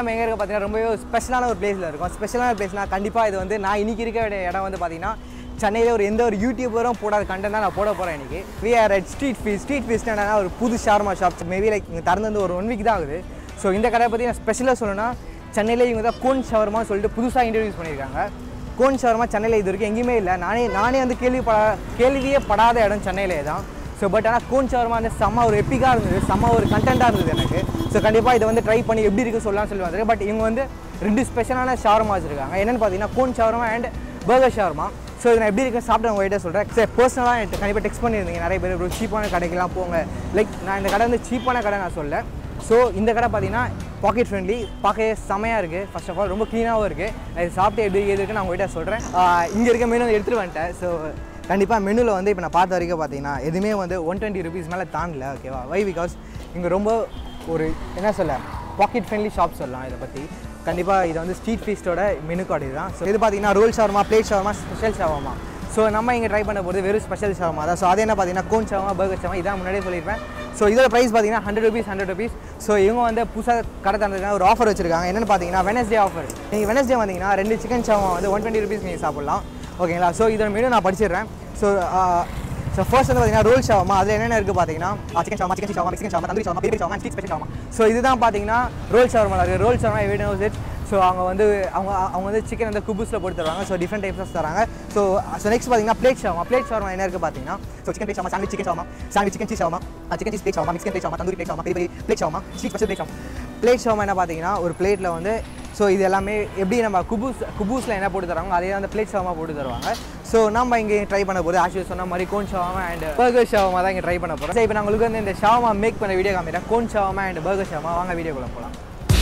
நம்ம எங்கே இருக்க பார்த்தீங்கன்னா ரொம்பவே ஒரு ஸ்பெஷலான ஒரு பிளேஸில் இருக்கும் ஸ்பெஷலான பிளேஸ்னால் கண்டிப்பாக இது வந்து நான் இன்னைக்கு இருக்க வேண்டிய இடம் வந்து பார்த்தீங்கன்னா சென்னையில் ஒரு எந்த ஒரு யூடியூபரும் போடாத கண்டென்ட் தான் நான் போட போகிறேன் இன்னைக்கு we are at Street Feast Street Feast என்னன்னா ஒரு புது ஷார்மா ஷாப் மேபி லைக் இங்கே திறந்து வந்து ஒரு ஒன் வீக் தான் ஆகுது ஸோ இந்த கடையை பற்றி நான் ஸ்பெஷலாக சொல்லணும்னா சென்னையிலே இவங்க தான் கோன் ஷவர்மா சொல்லிட்டு புதுசாக இன்ட்ரடியூஸ் பண்ணியிருக்காங்க கோன் ஷவர்மா சென்னையில் இது வரைக்கும் எங்கேயுமே இல்லை நானே நானே வந்து கேள்விப்பட கேள்வியே படாத இடம் சென்னையிலே தான் ஸோ பட் ஆனால் கோன் ஷவர்மா வந்து செம்ம ஒரு எப்பிக்காக இருந்தது செம்ம ஒரு கண்டென்ட்டாக இருந்தது எனக்கு ஸோ கண்டிப்பாக இதை வந்து ட்ரை பண்ணி எப்படி இருக்குது சொல்லலாம்னு சொல்லி வந்திருக்கு பட் இவங்க வந்து ரெண்டு ஸ்பெஷலான ஷவர்மா வச்சுருக்காங்க என்னென்னு பார்த்தீங்கன்னா cone shawarma and burger shawarma so இது நான் எப்படி இருக்குன்னு சாப்பிட்டு உங்கள்கிட்ட சொல்கிறேன் சார் பர்சனலாக எனக்கு கண்டிப்பாக டெக்ஸ்ட் பண்ணியிருந்தீங்க நிறைய பேர் ஒரு சீப்பான கடைக்கெல்லாம் போங்க லைக் நான் இந்த கடை வந்து சீப்பான கடை நான் சொல்ல ஸோ இந்த கடை பார்த்தீங்கன்னா பாக்கெட் ஃப்ரெண்ட்லி பார்க்கவே செமையாக இருக்குது ஃபர்ஸ்ட் ஆஃப் ஆல் ரொம்ப க்ளீனாகவும் இருக்குது நான் இது சாப்பிட்டு எப்படி எது இருக்குன்னு நான் உங்கள்கிட்ட சொல்கிறேன் இங்கே இருக்க மெனு எடுத்துகிட்டு வந்துட்டேன் ஸோ கண்டிப்பாக மெனுவில் வந்து இப்போ நான் பார்த்த வரைக்கும் பார்த்தீங்கன்னா எதுவுமே வந்து ஒன் டுவெண்ட்டி ருபீஸ் மேலே தாண்டல ஓகேவா வை பிகாஸ் இங்கே ரொம்ப ஒரு என்ன சொல்ல பாக்கெட் ஃப்ரெண்ட்லி ஷாப் சொல்லலாம் இதை பற்றி கண்டிப்பாக இது வந்து ஸ்ட்ரீட் ஃபீஸ்டோட மெனு கார்டு தான் ஸோ இது பார்த்தீங்கன்னா roll shawarma plate shawarma special shawarma so நம்ம இங்கே ட்ரை பண்ண போகிறது வெறும் ஸ்பெஷல் ஷவர்மா தான் ஸோ அது என்ன பார்த்தீங்கன்னா கோன் ஷவர்மா பர்கர் ஷவர்மா இதான் முன்னாடியே சொல்லியிருப்பேன் ஸோ இதோட ப்ரைஸ் பார்த்தீங்கன்னா hundred rupees hundred rupees so இவங்க வந்து புதுசாக கடை தந்திருக்காங்க ஒரு ஆஃபர் வச்சிருக்காங்க என்னென்னு பார்த்தீங்கன்னா வெனஸ்டே ஆஃபர் நீங்கள் வெனஸ்டே வந்தீங்கன்னா ரெண்டு சிக்கன் ஷவர்மா வந்து ஒன் டுவெண்ட்டி ருபீஸ் நீங்கள் சாப்பிட்லாம் ஓகேங்களா ஸோ இதோட மெனு நான் படிச்சிடுறேன் ஸோ ஸோ ஃபர்ஸ்ட் வந்து பார்த்தீங்கன்னா ரோல் ஷவர்மா அதில் என்னென்ன இருக்குது பார்த்தீங்கன்னா chicken shawarma chicken shawarma chicken shawarma tandoori shawarma baby shawarma street special shawarma so இதுதான் பார்த்தீங்கன்னா ரோல் ஷவர்மா இருக்குது roll shawarma every knows it so அவங்க வந்து அவங்க அவங்க வந்து சிக்கன் வந்து குபூஸில் போட்டு தருவாங்க ஸோ டிஃப்ரெண்ட் டைப்ஸ் தராங்க ஸோ ஸோ நெக்ஸ்ட் பார்த்தீங்கன்னா பிளேட் ஷவர்மா பிளேட் ஷவர்மா என்ன இருக்குது பார்த்தீங்கன்னா so chicken plate shawarma sandwich chicken shawarma sandwich chicken cheese shawarma chicken cheese plate shawarma mix plate shawarma tandoori plate shawarma பெரிய பெரிய plate shawarma street special plate shawarma plate shawarma என்ன பார்த்தீங்கன்னா ஒரு பிளேட்டில் வந்து ஸோ இது எல்லாமே எப்படி நம்ம குபூஸ் குபூஸில் என்ன போட்டு தருவாங்க அதே அந்த பிளேட் ஷவர்மா போட்டு தருவாங்க ஸோ நம்ம இங்கே ட்ரை பண்ண போகிறது ஆக்சுவலி சொன்ன மாதிரி cone shawarma and burger shawarma தான் இங்கே ட்ரை பண்ண போகிறோம் சரி இப்போ நான் உங்களுக்கு வந்து இந்த ஷவர்மா மேக் பண்ண வீடியோ காமிக்கிறேன் cone shawarma and burger shawarma வாங்க வீடியோக்குள்ளே போகலாம்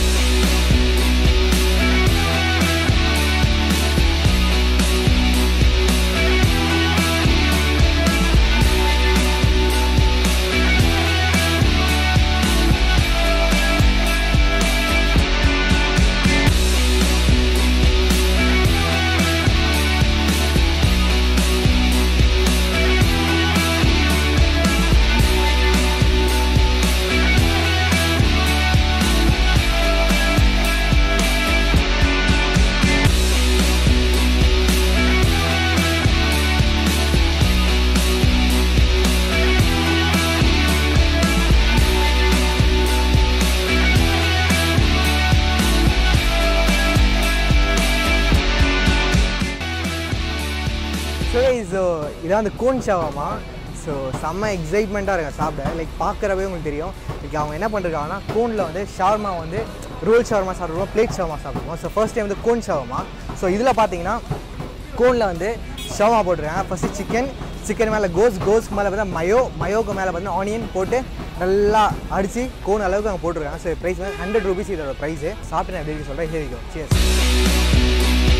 ஸோ ஸோ இதான் அந்த கோன் ஷவர்மா ஸோ செம்ம எக்ஸைட்மெண்ட்டாக இருக்கும் சாப்பிட லைக் பார்க்குறவே உங்களுக்கு தெரியும் லைக் அவங்க என்ன பண்ணிருக்காங்கன்னா கோனில் வந்து ஷவர்மா வந்து ரோல் ஷவர்மா சாப்பிடுவோம் பிளேட் ஷவர்மா சாப்பிடுவோம் ஸோ ஃபர்ஸ்ட் டைம் வந்து கோன் ஷவர்மா ஸோ இதில் பார்த்தீங்கன்னா கோனில் வந்து ஷவர்மா போட்டிருக்காங்க ஃபஸ்ட்டு சிக்கன் சிக்கன் மேலே கோஸ் கோஸ்க்கு மேலே பார்த்தா மயோ மயோக்கு மேலே பார்த்தீங்கன்னா ஆனியன் போட்டு நல்லா அடித்து கோன் அளவுக்கு அவங்க போட்டிருக்காங்க ஸோ ப்ரைஸ் வந்து ஹண்ட்ரட் ருபீஸ் இதோட ப்ரைஸு சாப்பிட்டு நான் எப்படி சொல்கிறேன் ஹேரிக்கும் cheers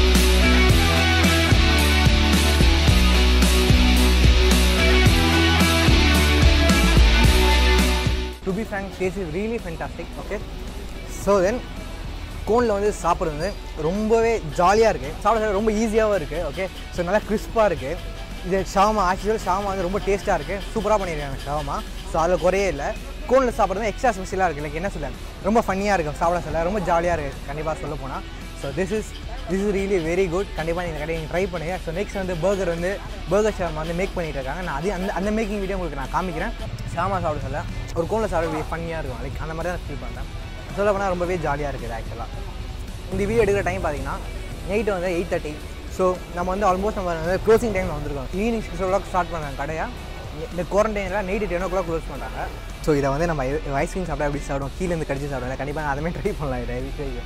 to be frank taste is really fantastic okay so then கோனில் வந்து சாப்பிட்றது வந்து ரொம்பவே ஜாலியாக இருக்குது சாப்பிட ரொம்ப ஈஸியாகவும் இருக்குது ஓகே ஸோ நல்லா கிறிஸ்பாக இருக்குது இது ஷாமா ஆக்சுவல் ஷாமா வந்து ரொம்ப டேஸ்ட்டாக இருக்குது சூப்பராக பண்ணியிருக்காங்க ஷாமா ஸோ அதில் குறையே இல்லை கோனில் சாப்பிட்றது எக்ஸ்ட்ரா ஸ்பெஷலாக இருக்குது லைக் என்ன சொல்ல ரொம்ப ஃபன்னியாக இருக்கும் சாப்பிட சொல்ல ரொம்ப ஜாலியாக இருக்குது கண்டிப்பாக சொல்ல போனால் so this is this is really very good கண்டிப்பாக நீங்கள் கடையை ட்ரை பண்ணுங்க ஸோ நெக்ஸ்ட் வந்து பர்கர் வந்து பர்கர் ஷார்மா வந்து மேக் பண்ணிட்டு இருக்காங்க நான் அது அந்த அந்த மேக்கிங் வீடியோ உங்களுக்கு நான் காமிக்கிறேன் ஷாமா சாப்பிட சொல்ல ஒரு கோனில் சாப்பிட ஃபன்னியாக இருக்கும் லைக் அந்த மாதிரி தான் ஃபீல் பண்ணுறேன் சொல்ல போனால் ரொம்பவே ஜாலியாக இருக்குது ஆக்சுவலாக இந்த வீடியோ எடுக்கிற டைம் பார்த்தீங்கன்னா நைட்டு வந்து எயிட் தேர்ட்டி ஸோ நம்ம வந்து ஆல்மோஸ்ட் நம்ம வந்து க்ளோசிங் டைமில் வந்திருக்கோம் evening six o'clock start பண்ணுறாங்க கடையை இந்த குவாரண்டைனில் night ten o'clock close பண்ணுறாங்க ஸோ இதை வந்து நம்ம ஐஸ்கிரீம் சாப்பிட்டா எப்படி சாப்பிடுவோம் கீழேருந்து கடிச்சு சாப்பிடுவோம் கண்டிப்பாக நான் அதுமாதிரி ட்ரை பண்ணலாம் இதை வீட்டில்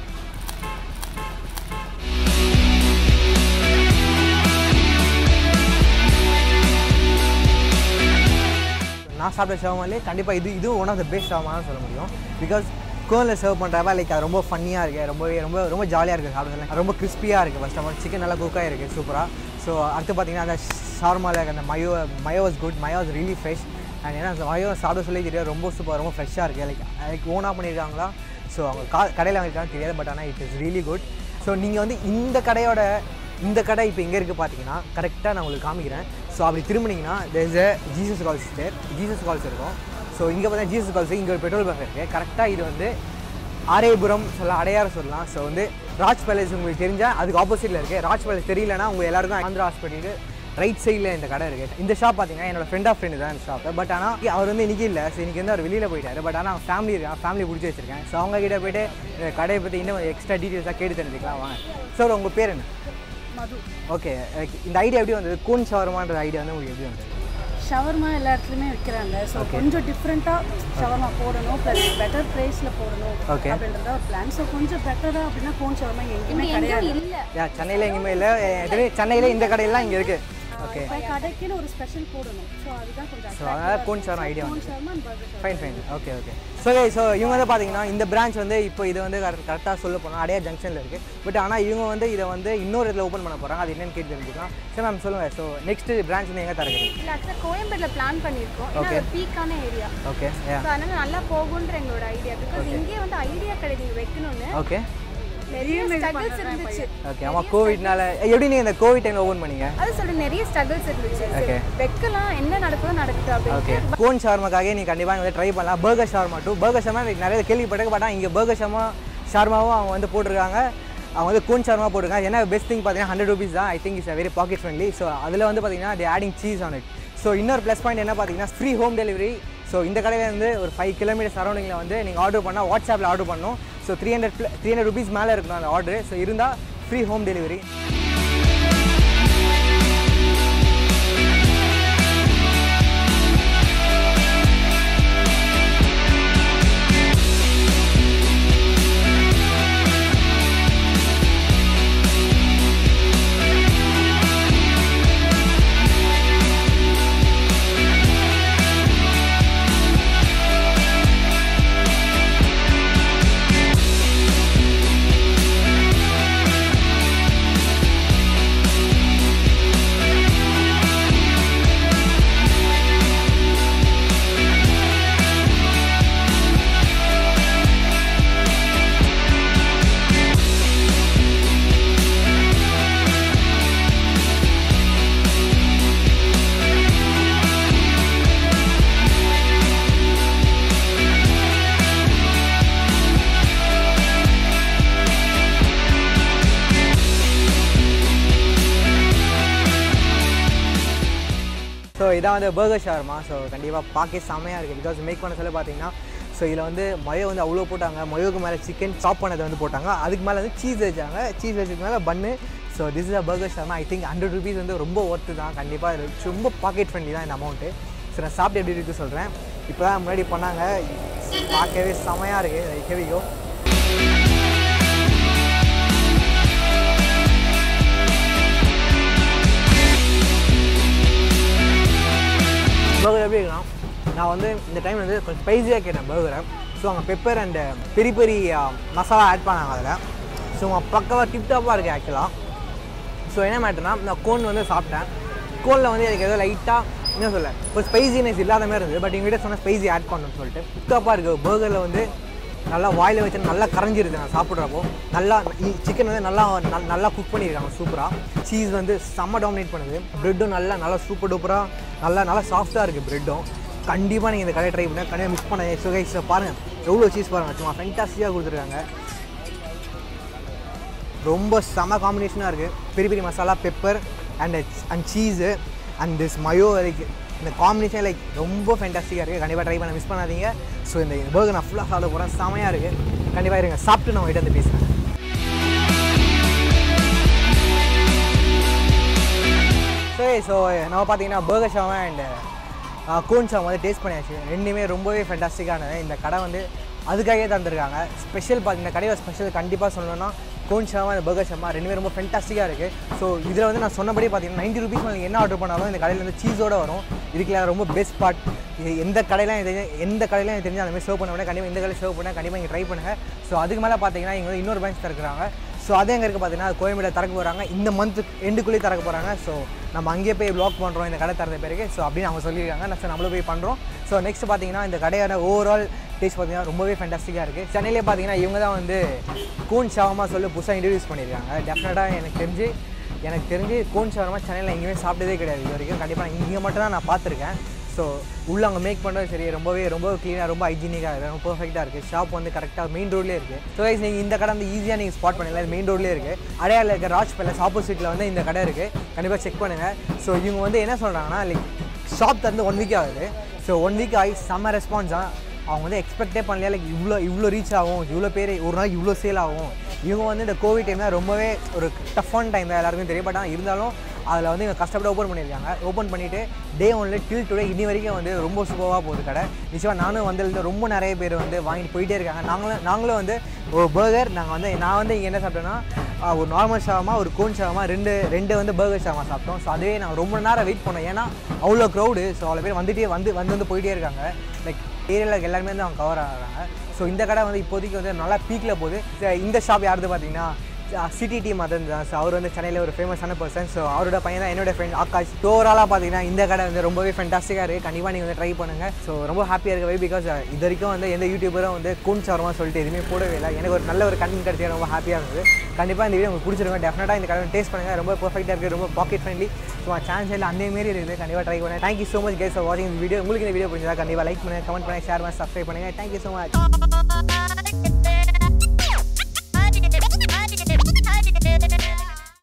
நான் சாப்பிட்ட ஷவர்மாலே கண்டிப்பாக இது இதுவும் ஒன் ஆஃப் த பெஸ்ட் ஷவர்மான்னு சொல்ல முடியும் பிகாஸ் கோனில் சர்வ் பண்ணுறப்ப லைக் அது ரொம்ப ஃபன்னியாக இருக்குது ரொம்பவே ரொம்ப ரொம்ப ஜாலியாக இருக்குது சாப்பிட்றது ரொம்ப கிறிஸ்பியாக இருக்குது ஃபஸ்ட் ஆஃப் ஆல் சிக்கன் நல்லா குக்காக இருக்குது சூப்பராக ஸோ அடுத்து பார்த்தீங்கன்னா அந்த ஷவர்மாவில் அந்த mayo mayo was good mayo was really fresh and ஏன்னா அந்த மயோ சாப்பிட சொல்லி தெரியாது ரொம்ப சூப்பர் ரொம்ப ஃப்ரெஷ்ஷாக இருக்குது லைக் லைக் ஓனாக பண்ணியிருக்காங்களா ஸோ அவங்க கா கடையில் வாங்கியிருக்காங்க தெரியாது பட் ஆனால் it is really good so நீங்கள் வந்து இந்த கடையோட இந்த கடை இப்போ எங்கே இருக்குது பார்த்தீங்கன்னா கரெக்டாக நான் உங்களுக்கு காமிக்கிறேன் ஸோ அப்படி திரும்பினீங்கன்னா there's a Jesus Calls there Jesus Calls இருக்கும் ஸோ இங்கே பார்த்தா ஜீசஸ் கால்ஸ் இங்கே ஒரு பெட்ரோல் பங்க் இருக்குது கரெக்டாக இது வந்து ஆரேபுரம் சொல்ல அடையாறு சொல்லலாம் ஸோ வந்து ராஜ் பேலஸ் உங்களுக்கு தெரிஞ்சால் அதுக்கு ஆப்போசிட்டில் இருக்குது ராஜ் பேலஸ் தெரியலனா உங்கள் எல்லாருக்கும் ஆந்திரா ஹாஸ்பிட்டலுக்கு ரைட் சைடில் இந்த கடை இருக்குது இந்த ஷாப் பார்த்தீங்கன்னா என்னோட ஃப்ரெண்ட் ஆஃப் ஃப்ரெண்டு தான் இந்த ஷாப் பட் ஆனால் அவர் வந்து இன்றைக்கி இல்லை ஸோ இன்றைக்கி வந்து அவர் வெளியில் போயிட்டாரு பட் ஆனால் ஃபேமிலி இருக்கான் ஃபேமிலி பிடிச்சி வச்சிருக்கேன் ஸோ அவங்க கிட்ட போயிட்டு இந்த கடையை பற்றி இன்னும் எக்ஸ்ட்ரா டீட்டெயில்ஸாக கேட்டு தெரிஞ்சுக்கலாம் வாங்க சார் உங்கள் பேர் என்ன மது ஓகே இந்த ஐடியா எப்படி வந்தது கூன் ஷவர்மான்ற ஐடியா வந்து உங்களுக்கு எப்படி வந்தது ஷவர்மா எல்லா இடத்துலையுமே விற்கிறாங்க ஸோ கொஞ்சம் டிஃப்ரெண்ட்டாக ஷவர்மா போடணும் ப்ளஸ் பெட்டர் ப்ரைஸில் போடணும் Okay. அப்படின்றத ஒரு பிளான் ஸோ கொஞ்சம் பெட்டராக அப்படின்னா கோன் ஷவர்மா எங்கேயுமே கிடையாது யா சென்னையில் எங்கேயுமே இல்லை சென்னையில் இந்த கடையெல்லாம் இங்கே இருக்குது ஓகே இப்போ கடைக்குன்னு ஒரு ஸ்பெஷல் போடணும் ஸோ அதுதான் கொஞ்சம் ஸோ அதனால் கோன் ஷவர்மா ஐடியா கோன் வந்து shawarma and burger fine fine okay okay so so இவங்க வந்து பார்த்தீங்கன்னா இந்த பிரான்ச் வந்து இப்போ இது வந்து கரெக்டாக சொல்ல போனால் அடையார் ஜங்ஷனில் இருக்குது பட் ஆனால் இவங்க வந்து இதை வந்து இன்னொரு இடத்துல ஓப்பன் பண்ண போகிறாங்க அது என்னன்னு கேட்டு தெரிஞ்சுக்கலாம் சரி மேம் சொல்லுங்கள் ஸோ நெக்ஸ்ட் பிரான்ச் வந்து எங்கே திறக்குறீங்க இல்லை ஆக்சுவலாக கோயம்பேட்டில் பிளான் பண்ணியிருக்கோம் ஏன்னா Okay. அது பீக்கான ஏரியா ஓகே யா ஸோ அதனால நல்லா போகுன்ற எங்களோட ஐடியா பிகாஸ் இங்கே வந்து ஐடியா கிடையாது நீங்கள் வைக்கணும்னு ஓகே நிறைய ஸ்ட்ரகிள்ஸ் இருந்துச்சு ஓகே ஆமாம் கோவிட்னால எப்படி நீங்கள் இந்த கோவிட் டைமில் ஓப்பன் பண்ணீங்க அது சொல்ற நிறைய ஸ்ட்ரகிள்ஸ் இருந்துச்சு சரி, Okay. வைக்கலாம் என்ன நடக்குதோ நடக்குது ஓகே அப்படின்னு கோன் ஷார்மாக்காக நீ கண்டிப்பாக வந்து ட்ரை பண்ணலாம் burger shawarma two burger shawarma எனக்கு நிறைய கேள்விப்பட்டேன் பட் ஆனால் இங்கே பர்கர் ஷார்மா ஷார்மாவும் அவங்க வந்து போட்டிருக்காங்க அவங்க வந்து கோன் ஷார்மா போட்டிருக்காங்க ஏன்னா பெஸ்ட் திங் பார்த்தீங்கன்னா ஹண்ட்ரட் ருபீஸ் தான் I think is very pocket friendly so அதில் வந்து பார்த்தீங்கன்னா the adding cheese on it so இன்னொரு ப்ளஸ் பாயிண்ட் என்ன பார்த்தீங்கன்னா ஃப்ரீ ஹோம் டெலிவரி ஸோ இந்த கடையில் வந்து ஒரு ஃபைவ் கிலோமீட்டர் சரௌண்டிங்கில் வந்து நீங்கள் ஆர்டர் பண்ணால் வாட்ஸ்அப்பில் ஆர்டர் பண்ணணும் so three hundred three hundred rupees மேலே இருக்கணும் அந்த ஆர்டர் ஸோ இருந்தால் ஃப்ரீ ஹோம் டெலிவரி ஸோ இதான் வந்து பர்கர் ஷவர்மா ஸோ கண்டிப்பாக பார்க்க செம்மையாக இருக்குது பிகாஸ் மேக் பண்ண சொல்ல பார்த்தீங்கன்னா ஸோ இதில் வந்து மயோ வந்து அவ்வளோ போட்டாங்க மயோக்கு மேலே சிக்கன் சாப் பண்ணதை வந்து போட்டாங்க அதுக்கு மேலே வந்து சீஸ் வச்சாங்க சீஸ் வச்சதுக்கு மேலே bun so this is a burger shawarma I think hundred rupees வந்து ரொம்ப ஒர்த்து தான் கண்டிப்பாக இது ரொம்ப பாக்கெட் ஃப்ரெண்ட்லி தான் இந்த அமௌண்ட்டு ஸோ நான் சாப்பிட்டு எப்படி இருக்குது சொல்கிறேன் இப்போ தான் முன்னாடி பண்ணாங்க பார்க்கவே செமையாக இருக்குது ஹெவிகோ பர்கர் எப்படி இருக்குன்னா நான் வந்து இந்த டைம் வந்து கொஞ்சம் ஸ்பைஸியாக கேட்டேன் பர்கரை ஸோ அங்கே pepper and peri peri ah, masala add பண்ணாங்க அதில் ஸோ பக்கவாக டிப்டாப்பாக இருக்குது ஆக்சுவலாக ஸோ என்ன மேட்டர்னா நான் கோன் வந்து சாப்பிட்டேன் கோனில் வந்து எனக்கு ஏதோ லைட்டாக என்ன சொல்ல ஒரு ஸ்பைசினஸ் இல்லாத மாதிரி இருந்தது பட் எங்ககிட்ட சொன்ன ஸ்பைசி ஆட் பண்ணணும்னு சொல்லிட்டு டிப்டாப்பாக இருக்குது பர்கரில் வந்து நல்லா வாயில் வச்சு நல்லா கரைஞ்சிருது நான் சாப்பிட்றப்போ நல்லா சிக்கன் வந்து நல்லா நல்- நல்லா குக் பண்ணியிருக்காங்க சூப்பராக சீஸ் வந்து செம்ம டாமினேட் பண்ணுது ப்ரெட்டும் நல்லா நல்லா சூப்பர் டூப்பராக நல்லா நல்லா சாஃப்ட்டாக இருக்குது ப்ரெட்டும் கண்டிப்பாக நீங்கள் இந்த கடையை ட்ரை பண்ண கண்டிப்பாக மிஸ் பண்ண ஸோ கைஸ் பாருங்கள் எவ்வளோ சீஸ் பாருங்கள் சும்மா ஃபென்டாஸ்டிக்காக கொடுத்துருக்காங்க ரொம்ப செம காம்பினேஷனாக இருக்குது பெரிய பெரிய masala pepper and and cheese and this mayo like இந்த காம்பினேஷன் லைக் ரொம்ப ஃபேண்டாஸ்டிக்காக இருக்குது கண்டிப்பாக ட்ரை பண்ண மிஸ் பண்ணாதீங்க ஸோ இந்த பர்கர் நான் ஃபுல்லாக சாப்பிட போகிறேன் செமையாக இருக்குது கண்டிப்பாக இருங்க சாப்பிட்டு நான் உங்கள்கிட்ட வந்து பேசுகிறேன் சரி ஸோ நம்ம பார்த்தீங்கன்னா பர்கர் ஷாவை அண்ட் கோன் ஷாவை வந்து டேஸ்ட் பண்ணியாச்சு ரெண்டுமே ரொம்பவே ஃபென்டாஸ்டிக்கானது இந்த கடை வந்து அதுக்காகவே தந்திருக்காங்க ஸ்பெஷல் பார்த்து இந்த கடையோட ஸ்பெஷல் கண்டிப்பாக சொல்லணும்னா கோன் ஷாமா அந்த பர்கர் ஷாமா ரெண்டுமே ரொம்ப ஃபென்டாஸ்டிக்காக இருக்குது ஸோ இதில் வந்து நான் சொன்னபடி பார்த்தீங்கன்னா நைன்ட்டி ருபீஸ் நீங்கள் என்ன ஆர்டர் பண்ணாலும் இந்த கடையில் வந்து சீஸோட வரும் இதுக்கு ரொம்ப பெஸ்ட் பார்ட் இது எந்த கடையிலாம் இது எந்த கடையிலும் எனக்கு தெரிஞ்சு அந்த மாதிரி சர்வ் பண்ண விட கண்டிப்பாக இந்த கடையில் சர்வ் பண்ண கண்டிப்பாக நீங்கள் ட்ரை பண்ணுங்கள் ஸோ அதுக்கு மேலே பார்த்தீங்கன்னா இங்கே வந்து இன்னொரு பேங்க் திறக்கிறாங்க ஸோ அதே எங்கே இருக்குது பார்த்தீங்கன்னா கோயம்பேடு திறக்க போகிறாங்க இந்த மந்த் எண்டுக்குள்ளேயே திறக்க போகிறாங்க ஸோ நம்ம அங்கேயே போய் ப்ளாக் பண்ணுறோம் இந்த கடை திறந்த பிறகு ஸோ அப்படின்னு அவங்க சொல்லியிருக்காங்க நான் நம்மளும் போய் பண்ணுறோம் ஸோ நெக்ஸ்ட் பார்த்தீங்கன்னா இந்த கடையோட ஓவரால் டேஸ்ட் பார்த்தீங்கன்னா ரொம்பவே ஃபேண்டாஸ்டிக்காக இருக்குது சென்னையிலே பார்த்தீங்கன்னா இவங்க தான் வந்து கூன் ஷவர்மா சொல்லி புதுசாக இன்ட்ரடியூஸ் பண்ணியிருக்காங்க டெஃபினட்டாக எனக்கு தெரிஞ்சு எனக்கு தெரிஞ்சு கோன் ஷவர்மா சென்னையில் எங்கேயுமே சாப்பிட்டதே கிடையாது இது வரைக்கும் கண்டிப்பாக இங்கே மட்டும் தான் நான் பார்த்துருக்கேன் ஸோ உள்ள அவங்க மேக் பண்ணுறது சரி ரொம்பவே ரொம்ப க்ளீனாக ரொம்ப ஹைஜீனிக்காக இருக்குது ரொம்ப பர்ஃபெக்டாக இருக்குது ஷாப் வந்து கரெக்டாக மெயின் ரோட்லேயே இருக்குது ஸோ கைஸ் நீங்கள் இந்த கடை வந்து ஈஸியாக நீங்கள் ஸ்பாட் பண்ணிடலாம் மெயின் ரோட்லேயே இருக்குது அடையாள இருக்க ராஜ் பேலஸ் ஆப்போசிட்டில் வந்து இந்த கடை இருக்குது கண்டிப்பாக செக் பண்ணுங்கள் ஸோ இவங்க வந்து என்ன சொல்கிறாங்கன்னா லைக் ஷாப் தந்து ஒன் வீக் ஆகுது ஸோ ஒன் வீக் ஆகி செம்ம ரெஸ்பான்ஸாக அவங்க வந்து எக்ஸ்பெக்டே பண்ணலையா லைக் இவ்வளோ இவ்வளோ ரீச் ஆகும் இவ்வளோ பேர் ஒரு நாளைக்கு இவ்வளோ சேல் ஆகும் இவங்க வந்து இந்த கோவிட் டைமில் ரொம்பவே ஒரு டஃப்பான டைம் தான் எல்லாருக்கும் தெரியும் பட் ஆனால் இருந்தாலும் அதில் வந்து இவங்க கஷ்டப்பட்டு ஓப்பன் பண்ணியிருக்காங்க ஓப்பன் பண்ணிவிட்டு டே ஒன்ல டில் டுடே இன்னி வரைக்கும் வந்து ரொம்ப சூப்பராக போகுது கடை நிச்சயமாக நானும் வந்ததுல ரொம்ப நிறைய பேர் வந்து வாங்கிட்டு போயிட்டே இருக்காங்க நாங்களும் நாங்களும் வந்து ஒரு பர்கர் நாங்கள் வந்து நான் வந்து இங்கே என்ன சாப்பிட்டேன்னா ஆ, ஒரு நார்மல் ஷாமா ஒரு கோன் ஷாமா ரெண்டு ரெண்டு வந்து பர்கர் ஷாமா சாப்பிட்டோம் ஸோ அதுவே நாங்கள் ரொம்ப நேரம் வெயிட் பண்ணோம் ஏன்னா அவ்வளோ க்ரௌடு ஸோ அவ்வளோ பேர் வந்துட்டே வந்து வந்து வந்து போயிட்டே இருக்காங்க லைக் ஏரியாவில் எல்லாருமே வந்து அவங்க கவர் ஆகிறாங்க ஸோ இந்த கடை வந்து இப்போதைக்கு வந்து நல்லா பீக்கில் போகுது ச- இந்த ஷாப் யாருது பார்த்தீங்கன்னா சிட்டி டீம் மதன் தான் ஸோ அவர் வந்து சென்னையில் ஒரு ஃபேமஸான பர்சன் ஸோ அவரோட பையன் தான் என்னோட ஃப்ரெண்ட் ஆகாஷ் ஓவராலாக பார்த்தீங்கன்னா இந்த கடை வந்து ரொம்பவே ஃபென்டாஸ்டிக்காக இருக்குது கண்டிப்பாக நீங்கள் வந்து ட்ரை பண்ணுங்கள் ஸோ ரொம்ப ஹாப்பியாக இருக்கவே பிகாஸ் இது வரைக்கும் வந்து எந்த யூடியூபரும் வந்து கூன் சாரமாக சொல்லிட்டு எதுவுமே போடவே இல்லை எனக்கு ஒரு நல்ல ஒரு கண்டென்ட் கிடைச்சா ரொம்ப ஹாப்பியாக இருந்தது கண்டிப்பாக இந்த வீடியோ உங்களுக்கு பிடிச்சிருக்கும் டெஃபினட்டாக இந்த கடை டேஸ்ட் பண்ணுங்கள் ரொம்ப பர்ஃபெக்டாக இருக்குது ரொம்ப பாக்கெட் ஃப்ரெண்ட்லி ஸோ சான்ஸ் இல்லை அந்த மாரி இருக்குது கண்டிப்பாக ட்ரை பண்ணுங்கள் thank you so much guys for வாட்சிங் இந்த வீடியோ உங்களுக்கு இந்த வீடியோ பிடிச்சதா கண்டிப்பாக லைக் பண்ணுங்கள் கமெண்ட் பண்ணுங்கள் ஷேர் பண்ணி சப்ஸ்கிரைப் பண்ணுங்கள் thank you so much I did it. I did it. I did it.